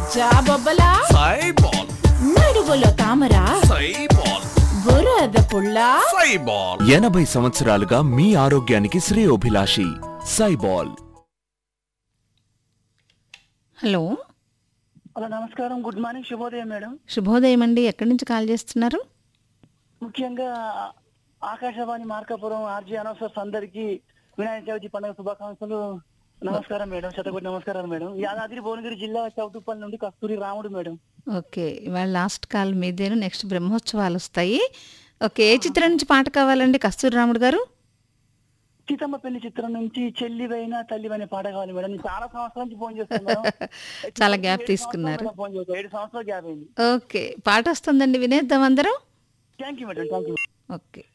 సజ్జా బొబ్బలా సైబాల్ నడువులో తామర సైబాల్ బురద పుల్ల సైబాల్ ఎనభై సంవత్సరాలుగా మీ ఆరోగ్యానికి శ్రేయోభిలాషి సైబాల్ హలో హలో నమస్కారం గుడ్ మార్నింగ్ శుభోదయం మేడం శుభోదయం అండి ఎక్కడి నుంచి కాల్ చేస్తున్నారు ముఖ్యంగా ఆకాశవాణి మార్కాపురం ఆర్జీ అనౌన్సర్స్ అందరికి వినాయక చవితి పండుగ శుభాకాంక్షలు నమస్కారం మేడం శతకోటి నమస్కారాలు మేడం యాదాద్రి భువనగిరి జిల్లా చౌటుపల్లి నుండి కస్తూరి రాముడు మేడం ఓకే ఇవాళ లాస్ట్ కాల్ మీదేను నెక్స్ట్ బ్రహ్మోత్సవాలు వస్తాయి ఓకే ఏ చిత్రం నుంచి పాట కావాలండి కస్తూరి రాముడు గారు సీతమ్మ పెళ్లి చిత్రం నుంచి చెల్లివైనా తల్లివైన పాట కావాలి మేడం నేను చాలా సంవత్సరాల నుంచి ఫోన్ చేస్తాను మేడం చాలా గ్యాప్ ఏడు తీసుకున్నారు సంవత్సరాలు ఫోన్ చేస్తాను ఏడు సంవత్సరాలు గ్యాప్ అయింది ఓకే పాట వస్తుందండి వినేద్దాం అందరం thank you madam thank you okay